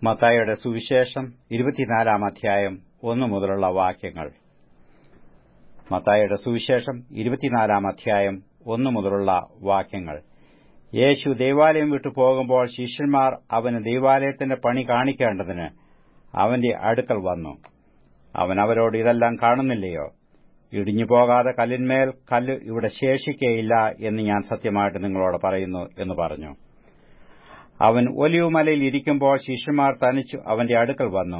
മത്തായിയുടെ സുവിശേഷം ഇരുപത്തിനാലാം അധ്യായം ഒന്നു മുതലുള്ള വാക്യങ്ങൾ മത്തായിയുടെ സുവിശേഷം ഇരുപത്തിനാലാം അധ്യായം ഒന്നു മുതലുള്ള വാക്യങ്ങൾ യേശു ദൈവാലയം വിട്ടു പോകുമ്പോൾ ശിഷ്യന്മാർ അവന് ദൈവാലയത്തിന്റെ പണി കാണിക്കേണ്ടതിന് അവന്റെ അടുക്കൽ വന്നു അവൻ അവരോട് ഇതെല്ലാം കാണുന്നില്ലയോ ഇടിഞ്ഞു പോകാതെ കല്ലിന്മേൽ കല്ല് ഇവിടെ ശേഷിക്കയില്ല എന്ന് ഞാൻ സത്യമായിട്ട് നിങ്ങളോട് പറയുന്നു എന്ന് പറഞ്ഞു അവൻ ഒലിവുമലയിൽ ഇരിക്കുമ്പോൾ ശിഷ്യന്മാർ തനിച്ചു അവന്റെ അടുക്കൽ വന്നു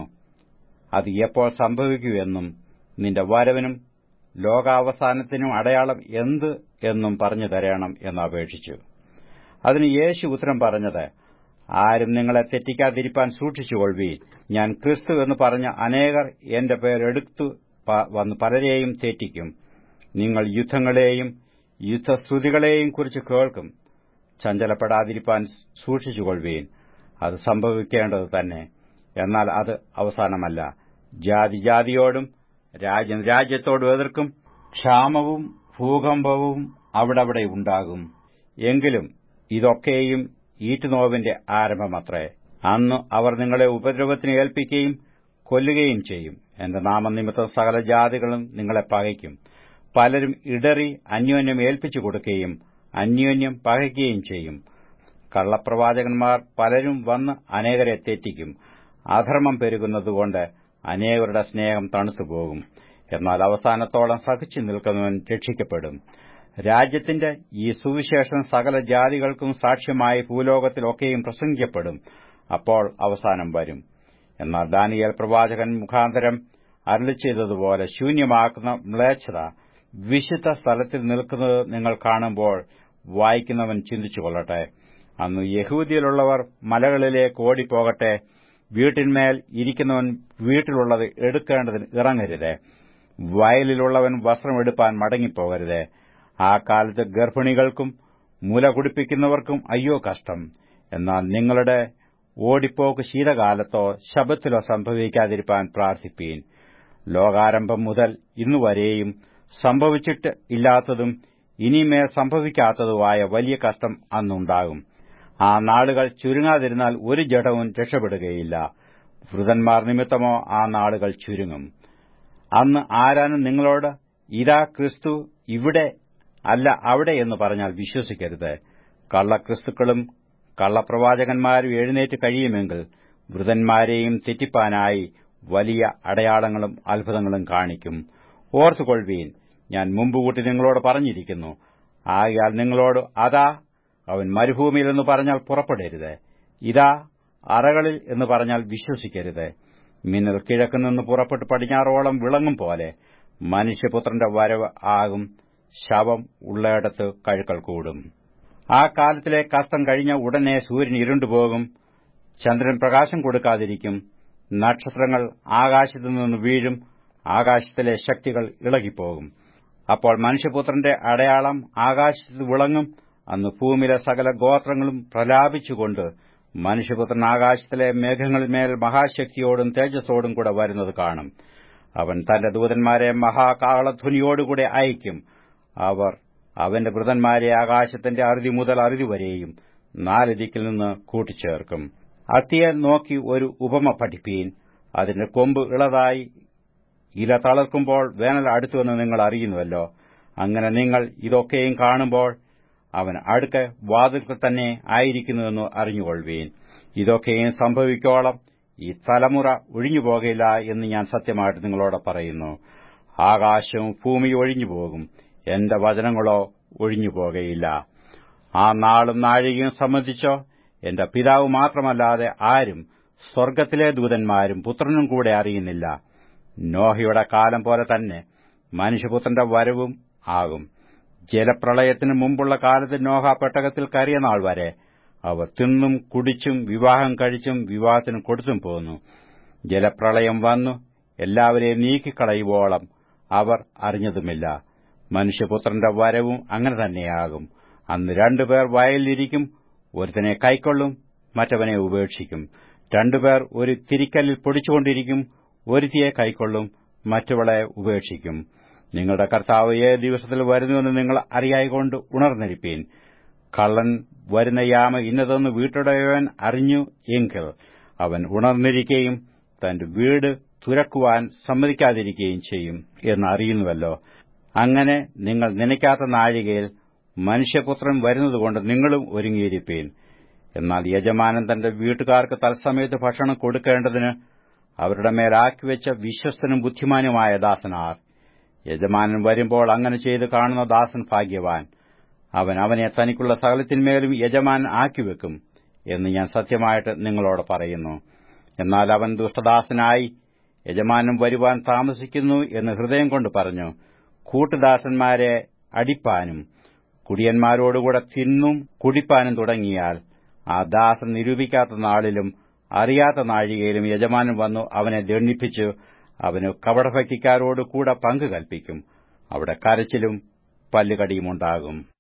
അത് എപ്പോൾ സംഭവിക്കൂ എന്നും നിന്റെ വരവിനും ലോകാവസാനത്തിനും അടയാളം എന്ത് എന്നും പറഞ്ഞു തരണം എന്ന് അപേക്ഷിച്ചു അതിന് യേശു ഉത്തരം പറഞ്ഞത് ആരും നിങ്ങളെ തെറ്റിക്കാതിരിപ്പാൻ സൂക്ഷിച്ചുകൊള്ളീൻ ഞാൻ ക്രിസ്തു എന്ന് പറഞ്ഞ അനേകർ എന്റെ പേരെടുത്തു വന്ന് പലരെയും തെറ്റിക്കും നിങ്ങൾ യുദ്ധങ്ങളെയും യുദ്ധശ്രുതികളെയും കുറിച്ച് കേൾക്കും ചഞ്ചലപ്പെടാതിരിപ്പാൻ സൂക്ഷിച്ചുകൊള്ളീൻ അത് സംഭവിക്കേണ്ടത് തന്നെ എന്നാൽ അത് അവസാനമല്ല ജാതി ജാതിയോടും രാജ്യം രാജ്യത്തോടും എതിർക്കും ക്ഷാമവും ഭൂകമ്പവും അവിടവിടെ ഉണ്ടാകും എങ്കിലും ഇതൊക്കെയും ഈറ്റുനോവിന്റെ ആരംഭമത്രേ അന്ന് അവർ നിങ്ങളെ ഉപദ്രവത്തിന് ഏൽപ്പിക്കുകയും കൊല്ലുകയും ചെയ്യും എന്റെ നാമനിമിത്തം സകല ജാതികളും നിങ്ങളെ പകയ്ക്കും പലരും ഇടറി അന്യോന്യം ഏൽപ്പിച്ചു കൊടുക്കുകയും അന്യോന്യം പകയ്ക്കുകയും ചെയ്യും കള്ളപ്രവാചകന്മാർ പലരും വന്ന് അനേകരെ തെറ്റിക്കും അധർമ്മം പെരുകുന്നതുകൊണ്ട് അനേകരുടെ സ്നേഹം തണുത്തുപോകും എന്നാൽ അവസാനത്തോളം സഹിച്ചു നിൽക്കുന്നവൻ രക്ഷിക്കപ്പെടും രാജ്യത്തിന്റെ ഈ സുവിശേഷം സകല ജാതികൾക്കും സാക്ഷ്യമായി ഭൂലോകത്തിലൊക്കെയും പ്രസംഗിക്കപ്പെടും അപ്പോൾ അവസാനം വരും എന്നാൽ ദാനിയേൽ പ്രവാചകൻ മുഖാന്തരം അരളി ചെയ്തതുപോലെ ശൂന്യമാക്കുന്ന മ്ലേച്ഛത വിശുദ്ധ സ്ഥലത്തിൽ നിൽക്കുന്നത് നിങ്ങൾ കാണുമ്പോൾ വായിക്കുന്നവൻ ചിന്തിച്ചുകൊള്ളട്ടെ അന്ന് യഹൂദിയിലുള്ളവർ മലകളിലേക്ക് ഓടിപ്പോകട്ടെ വീട്ടിന്മേൽ ഇരിക്കുന്നവൻ വീട്ടിലുള്ളത് എടുക്കേണ്ടതിന് ഇറങ്ങരുത് വയലിലുള്ളവൻ വസ്ത്രമെടുപ്പാൻ മടങ്ങിപ്പോകരുത് ആ കാലത്ത് ഗർഭിണികൾക്കും മുല കുടിപ്പിക്കുന്നവർക്കും അയ്യോ കഷ്ടം എന്നാൽ നിങ്ങളുടെ ഓടിപ്പോക്ക് ശീതകാലത്തോ ശബത്തിലോ സംഭവിക്കാതിരിപ്പാൻ പ്രാർത്ഥിപ്പീൻ ലോകാരംഭം മുതൽ ഇന്നുവരെയും സംഭവിച്ചിട്ട് ഇല്ലാത്തതും ഇനിമേൽ സംഭവിക്കാത്തതുമായ വലിയ കഷ്ടം അന്നുണ്ടാകും ആ നാളുകൾ ചുരുങ്ങാതിരുന്നാൽ ഒരു ജഡവും രക്ഷപ്പെടുകയില്ല വൃതന്മാർ നിമിത്തമോ ആ നാളുകൾ ചുരുങ്ങും അന്ന് ആരാനും നിങ്ങളോട് ഇതാ ക്രിസ്തു ഇവിടെ അല്ല അവിടെ എന്ന് പറഞ്ഞാൽ വിശ്വസിക്കരുത് കള്ളക്രിസ്തുക്കളും കള്ളപ്രവാചകന്മാരും എഴുന്നേറ്റ് കഴിയുമെങ്കിൽ വൃതന്മാരെയും തെറ്റിപ്പാനായി വലിയ അടയാളങ്ങളും അത്ഭുതങ്ങളും കാണിക്കും ഓർത്തുകൊള്ളുവീൻ ഞാൻ മുമ്പുകൂട്ടി നിങ്ങളോട് പറഞ്ഞിരിക്കുന്നു ആകയാൽ നിങ്ങളോട് അതാ അവൻ മരുഭൂമിയിലെന്ന് പറഞ്ഞാൽ പുറപ്പെടരുത് ഇതാ അറകളിൽ എന്ന് പറഞ്ഞാൽ വിശ്വസിക്കരുത് മിന്നൽ കിഴക്കുനിന്ന് പുറപ്പെട്ട് പടിഞ്ഞാറോളം വിളങ്ങും പോലെ മനുഷ്യപുത്രന്റെ വരവ് ആകും ശവം ഉള്ളയിടത്ത് കഴുക്കൾ കൂടും ആ കാലത്തിലെ കഷ്ടം കഴിഞ്ഞ ഉടനെ സൂര്യൻ ഇരുണ്ടുപോകും ചന്ദ്രൻ പ്രകാശം കൊടുക്കാതിരിക്കും നക്ഷത്രങ്ങൾ ആകാശത്തു നിന്ന് വീഴും ആകാശത്തിലെ ശക്തികൾ ഇളകിപ്പോകും അപ്പോൾ മനുഷ്യപുത്രന്റെ അടയാളം ആകാശത്ത് വിളങ്ങും അന്ന് ഭൂമിയിലെ സകല ഗോത്രങ്ങളും പ്രലാപിച്ചുകൊണ്ട് മനുഷ്യപുത്രൻ ആകാശത്തിലെ മേഘങ്ങളിന്മേൽ മഹാശക്തിയോടും തേജസ്സോടും കൂടെ വരുന്നത് കാണും അവൻ തന്റെ ദൂതന്മാരെ മഹാകാളധ്വനിയോടുകൂടെ അയക്കും അവർ അവന്റെ വൃതന്മാരെ ആകാശത്തിന്റെ അറുതി മുതൽ അറുതി വരെയും നാല് ദിക്കിൽ നിന്ന് കൂട്ടിച്ചേർക്കും അത്തിയെ നോക്കി ഒരു ഉപമ പഠിപ്പീൻ അതിന്റെ കൊമ്പ് ഇളതായി ഇല തളർക്കുമ്പോൾ വേനൽ അടുത്തുവെന്ന് നിങ്ങൾ അറിയുന്നുവല്ലോ അങ്ങനെ നിങ്ങൾ ഇതൊക്കെയും കാണുമ്പോൾ അവൻ അടുക്ക വാതിൽക്കൽ തന്നെ ആയിരിക്കുന്നുവെന്ന് അറിഞ്ഞുകൊള്ളുവീൻ ഇതൊക്കെയും സംഭവിക്കോളം ഈ തലമുറ ഒഴിഞ്ഞുപോകയില്ല എന്ന് ഞാൻ സത്യമായിട്ട് നിങ്ങളോട് പറയുന്നു ആകാശവും ഭൂമിയും ഒഴിഞ്ഞുപോകും എന്റെ വചനങ്ങളോ ഒഴിഞ്ഞുപോകയില്ല ആ നാളും നാഴികയും സംബന്ധിച്ചോ എന്റെ പിതാവ് മാത്രമല്ലാതെ ആരും സ്വർഗ്ഗത്തിലെ ദൂതന്മാരും പുത്രനും കൂടെ അറിയുന്നില്ല നോഹയുടെ കാലം പോലെ തന്നെ മനുഷ്യപുത്രന്റെ വരവും ആകും ജലപ്രളയത്തിന് മുമ്പുള്ള കാലത്ത് നോഹ പെട്ടകത്തിൽ കയറിയ നാൾ വരെ അവർ തിന്നും കുടിച്ചും വിവാഹം കഴിച്ചും വിവാഹത്തിന് കൊടുത്തും പോന്നു ജലപ്രളയം വന്നു എല്ലാവരെയും നീക്കിക്കളയുവോളം അവർ അറിഞ്ഞതുമില്ല മനുഷ്യപുത്രന്റെ വരവും അങ്ങനെ തന്നെയാകും അന്ന് രണ്ടുപേർ വയലിലിരിക്കും ഒരുത്തനെ കൈക്കൊള്ളും മറ്റവനെ ഉപേക്ഷിക്കും രണ്ടുപേർ ഒരു തിരിക്കല്ലിൽ പൊടിച്ചുകൊണ്ടിരിക്കും ഒരുത്തിയെ കൈക്കൊള്ളും മറ്റവളെ ഉപേക്ഷിക്കും നിങ്ങളുടെ കർത്താവ് ഏത് ദിവസത്തിൽ വരുന്നുവെന്ന് നിങ്ങൾ അറിയായികൊണ്ട് ഉണർന്നിരിപ്പീൻ കള്ളൻ വരുന്ന യാമ ഇന്നതെന്ന് വീട്ടുടയവൻ അറിഞ്ഞു എങ്കിൽ അവൻ ഉണർന്നിരിക്കുകയും തന്റെ വീട് തുരക്കുവാൻ സമ്മതിക്കാതിരിക്കുകയും ചെയ്യും എന്നറിയുന്നുവല്ലോ അങ്ങനെ നിങ്ങൾ നനയ്ക്കാത്ത നാഴികയിൽ മനുഷ്യപുത്രൻ വരുന്നതുകൊണ്ട് നിങ്ങളും ഒരുങ്ങിയിരിപ്പീൻ എന്നാൽ യജമാനൻ തന്റെ വീട്ടുകാർക്ക് തത്സമയത്ത് ഭക്ഷണം കൊടുക്കേണ്ടതിന് അവരുടെ മേലാക്കിവെച്ച വിശ്വസ്തനും ബുദ്ധിമാനുമായ ദാസനാർ യജമാനൻ വരുമ്പോൾ അങ്ങനെ ചെയ്ത് കാണുന്ന ദാസൻ ഭാഗ്യവാൻ അവൻ അവനെ തനിക്കുള്ള സകലത്തിന്മേലും യജമാനൻ ആക്കിവെക്കും എന്ന് ഞാൻ സത്യമായിട്ട് നിങ്ങളോട് പറയുന്നു എന്നാൽ അവൻ ദുഷ്ടദാസനായി യജമാനൻ വരുവാൻ താമസിക്കുന്നു എന്ന് ഹൃദയം കൊണ്ട് പറഞ്ഞു കൂട്ടുദാസന്മാരെ അടിപ്പാനും കുടിയന്മാരോടുകൂടെ തിന്നും കുടിപ്പാനും തുടങ്ങിയാൽ ആ ദാസൻ നിരൂപിക്കാത്ത നാളിലും അറിയാത്ത നാഴികയിലും യജമാനൻ വന്നു അവനെ ദണ്ഡിപ്പിച്ചു അവന് കപടഭക്തിക്കാരോട് കൂടെ പങ്കു കൽപ്പിക്കും അവിടെ കരച്ചിലും പല്ലുകടിയുമുണ്ടാകും